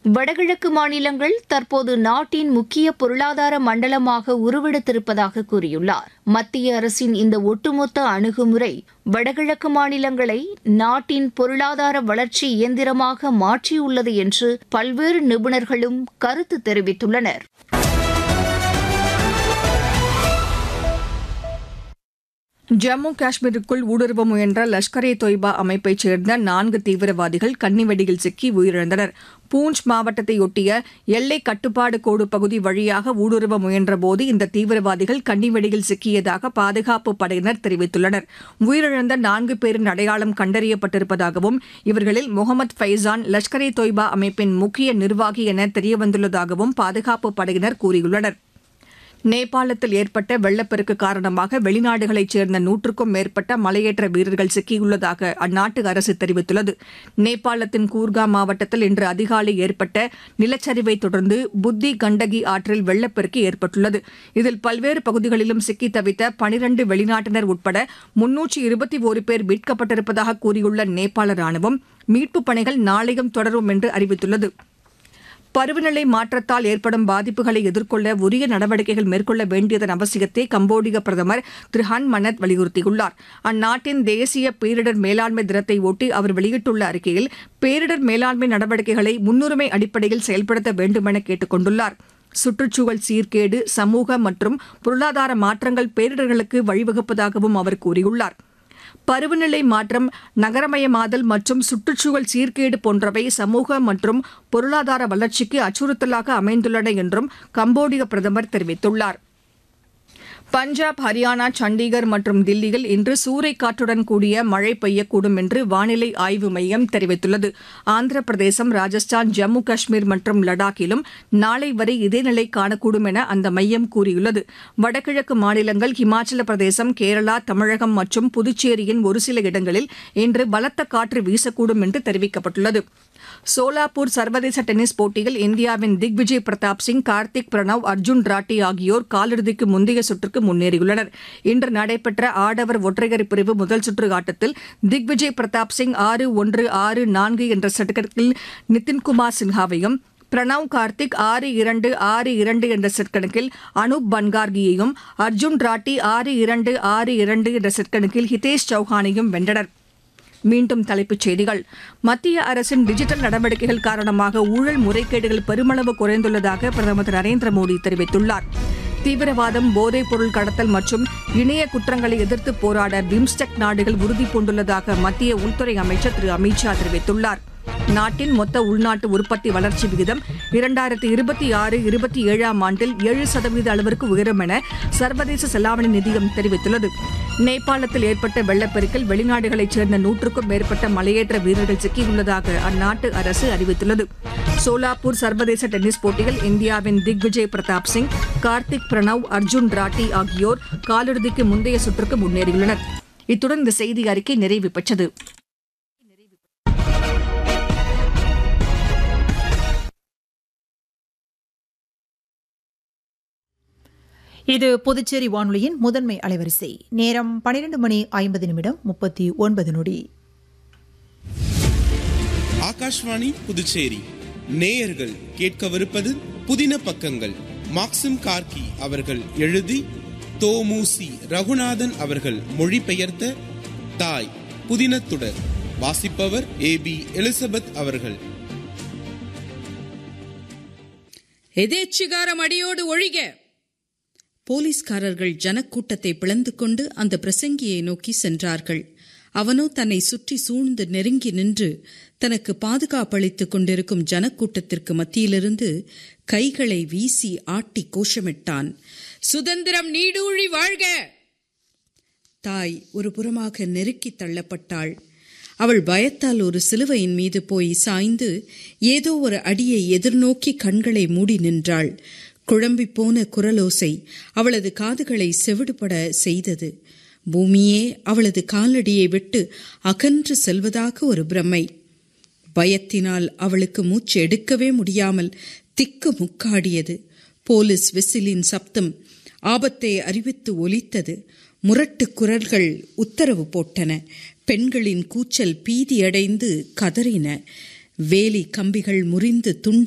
வடகிழக்கு மாநிலங்கள் தற்போது நாட்டின் முக்கிய பொருளாதார மண்டலமாக உருவெடுத்திருப்பதாக கூறியுள்ளார் மத்திய அரசின் இந்த ஒட்டுமொத்த அணுகுமுறை வடகிழக்கு மாநிலங்களை நாட்டின் பொருளாதார வளர்ச்சி இயந்திரமாக மாற்றியுள்ளது என்று பல்வேறு நிபுணர்களும் கருத்து தெரிவித்துள்ளனர் ஜம்மு காஷ்மீருக்குள் ஊடுருவ முயன்ற லஷ்கர் இ தொய்பா அமைப்பைச் சேர்ந்த நான்கு தீவிரவாதிகள் கன்னிவெடியில் சிக்கி உயிரிழந்தனர் பூஞ்ச் மாவட்டத்தையொட்டிய எல்லை கட்டுப்பாடு கோடு பகுதி வழியாக ஊடுருவ முயன்றபோது இந்த தீவிரவாதிகள் கன்னிவெடியில் சிக்கியதாக பாதுகாப்பு படையினர் தெரிவித்துள்ளனர் உயிரிழந்த நான்கு பேரின் அடையாளம் கண்டறியப்பட்டிருப்பதாகவும் இவர்களில் முகமது ஃபைசான் லஷ்கர் இ தொய்பா அமைப்பின் முக்கிய நிர்வாகி என தெரியவந்துள்ளதாகவும் பாதுகாப்பு படையினர் கூறியுள்ளனா் நேபாளத்தில் ஏற்பட்ட வெள்ளப்பெருக்கு காரணமாக வெளிநாடுகளைச் சேர்ந்த நூற்றுக்கும் மேற்பட்ட மலையேற்ற வீரர்கள் சிக்கியுள்ளதாக அந்நாட்டு அரசு தெரிவித்துள்ளது நேபாளத்தின் கூர்கா மாவட்டத்தில் இன்று அதிகாலை ஏற்பட்ட நிலச்சரிவை தொடர்ந்து புத்தி கண்டகி ஆற்றில் வெள்ளப்பெருக்கு ஏற்பட்டுள்ளது இதில் பல்வேறு பகுதிகளிலும் சிக்கி தவித்த பனிரண்டு வெளிநாட்டினர் உட்பட முன்னூற்று இருபத்தி ஒரு பேர் மீட்கப்பட்டிருப்பதாக கூறியுள்ள நேபாள ராணுவம் மீட்புப் பணிகள் நாளையும் தொடரும் என்று அறிவித்துள்ளது பருவநிலை மாற்றத்தால் ஏற்படும் பாதிப்புகளை எதிர்கொள்ள உரிய நடவடிக்கைகள் மேற்கொள்ள வேண்டியதன் அவசியத்தை கம்போடிய பிரதமர் திரு ஹன் மனத் வலியுறுத்தியுள்ளார் அந்நாட்டின் தேசிய பேரிடர் மேலாண்மை தினத்தை ஒட்டி அவர் வெளியிட்டுள்ள அறிக்கையில் பேரிடர் மேலாண்மை நடவடிக்கைகளை முன்னுரிமை அடிப்படையில் செயல்படுத்த வேண்டுமென கேட்டுக் கொண்டுள்ளார் சுற்றுச்சூழல் சீர்கேடு சமூக மற்றும் பொருளாதார மாற்றங்கள் பேரிடர்களுக்கு வழிவகுப்பதாகவும் அவர் கூறியுள்ளார் பருவநிலை மாற்றம் நகரமயமாதல் மற்றும் சுற்றுச்சூழல் சீர்கேடு போன்றவை சமூக மற்றும் பொருளாதார வளர்ச்சிக்கு அச்சுறுத்தலாக அமைந்துள்ளன என்றும் கம்போடிய பிரதமர் தெரிவித்துள்ளார் பஞ்சாப் ஹரியானா சண்டிகர் மற்றும் தில்லியில் இன்று சூறைக்காற்றுடன் கூடிய மழை பெய்யக்கூடும் என்று வானிலை ஆய்வு மையம் தெரிவித்துள்ளது ஆந்திர பிரதேசம் ராஜஸ்தான் ஜம்மு காஷ்மீர் மற்றும் லடாக்கிலும் நாளை வரை இதே நிலை காணக்கூடும் என அந்த மையம் கூறியுள்ளது வடகிழக்கு மாநிலங்கள் இமாச்சல பிரதேசம் கேரளா தமிழகம் மற்றும் புதுச்சேரியின் ஒரு சில இடங்களில் இன்று பலத்த காற்று வீசக்கூடும் என்று தெரிவிக்கப்பட்டுள்ளது சோலாப்பூர் சர்வதேச டென்னிஸ் போட்டியில் இந்தியாவின் திக்விஜய் பிரதாப் சிங் கார்த்திக் பிரணவ் அர்ஜுன் ராட்டி ஆகியோர் காலிறுதிக்கு முந்தைய சுற்றுக்கு முன்னேறியுள்ளனர் இன்று நடைபெற்ற ஆடவர் ஒற்றையர் பிரிவு முதல் சுற்று ஆட்டத்தில் திக்விஜய் பிரதாப் சிங் ஆறு ஒன்று ஆறு நான்கு என்ற செட்கணக்கில் நிதின்குமார் சின்ஹாவையும் பிரணவ் கார்த்திக் ஆறு இரண்டு ஆறு இரண்டு என்ற செட் கணக்கில் அனூப் பன்கார்கியையும் அர்ஜுன் ராட்டி ஆறு இரண்டு ஆறு இரண்டு என்ற செட் கணக்கில் ஹிதேஷ் சௌஹானையும் வென்றனர் மீண்டும் தலைப்புச் செய்திகள் மத்திய அரசின் டிஜிட்டல் நடவடிக்கைகள் காரணமாக ஊழல் முறைகேடுகள் பெருமளவு குறைந்துள்ளதாக பிரதமர் திரு நரேந்திர மோடி தெரிவித்துள்ளார் தீவிரவாதம் போதைப் பொருள் கடத்தல் மற்றும் இணைய குற்றங்களை எதிர்த்து போராட பிம்ஸ்டெக் நாடுகள் உறுதி பூண்டுள்ளதாக மத்திய உள்துறை அமைச்சர் திரு அமித்ஷா தெரிவித்துள்ளார் நாட்டின் மொத்த உள்நாட்டு உற்பத்தி வளர்ச்சி விகிதம் இரண்டாயிரத்தி இருபத்தி ஆறு இருபத்தி ஏழாம் ஆண்டில் ஏழு சதவீத அளவிற்கு உயரும் என சர்வதேச செலாவணி நிதியம் தெரிவித்துள்ளது நேபாளத்தில் ஏற்பட்ட வெள்ளப்பெருக்கில் வெளிநாடுகளைச் சேர்ந்த நூற்றுக்கும் மேற்பட்ட மலையேற்ற வீரர்கள் சிக்கியுள்ளதாக அந்நாட்டு அரசு அறிவித்துள்ளது சோலாப்பூர் சர்வதேச டென்னிஸ் போட்டியில் இந்தியாவின் திக்விஜய் பிரதாப் சிங் கார்த்திக் பிரணவ் அர்ஜுன் ராட்டி ஆகியோர் காலிறுதிக்கு முந்தைய சுற்றுக்கு முன்னேறியுள்ளனர் இத்துடன் இந்த செய்தி அறிக்கை நிறைவு பெற்றது இது புதுச்சேரி வானொலியின் முதன்மை அலைவரிசை நேரம் பனிரெண்டு மணி ஐம்பது நிமிடம் முப்பத்தி ஒன்பது நொடி ஆகாஷ்வாணி புதுச்சேரி நேயர்கள் கேட்கவிருப்பது புதின பக்கங்கள் மாக்சிம் கார்கி அவர்கள் எழுதி தோமுசி ரகுநாதன் அவர்கள் மொழிபெயர்த்த தாய் புதினத்துடர் வாசிப்பவர் ஏ பி எலிசபெத் அவர்கள் எதேச்சிகாரம் அடியோடு ஒழிக போலீஸ்காரர்கள் ஜனக்கூட்டத்தை பிளந்து கொண்டு அந்த பிரசங்கியை நோக்கி சென்றார்கள் அவனோ தன்னை சுற்றி சூழ்ந்து நெருங்கி நின்று தனக்கு பாதுகாப்பளித்துக் கொண்டிருக்கும் ஜனக்கூட்டத்திற்கு மத்தியிலிருந்து கைகளை வீசி ஆட்டி கோஷமிட்டான் சுதந்திரம் நீடூழி வாழ்க தாய் ஒரு புறமாக நெருக்கி தள்ளப்பட்டாள் அவள் பயத்தால் ஒரு சிலுவையின் மீது போய் சாய்ந்து ஏதோ ஒரு அடியை எதிர்நோக்கி கண்களை மூடி நின்றாள் குழம்பி போன குரலோசை அவளது காதுகளை செவிடுபட செய்தது பூமியே அவளது காலடியை விட்டு அகன்று செல்வதாக ஒரு பிரமை பயத்தினால் அவளுக்கு மூச்சு எடுக்கவே முடியாமல் திக்கு முக்காடியது போலீஸ் விசிலின் சப்தம் ஆபத்தை அறிவித்து ஒலித்தது முரட்டு குரல்கள் உத்தரவு போட்டன பெண்களின் கூச்சல் பீதியடைந்து கதறின வேலி கம்பிகள் முறிந்து துண்டு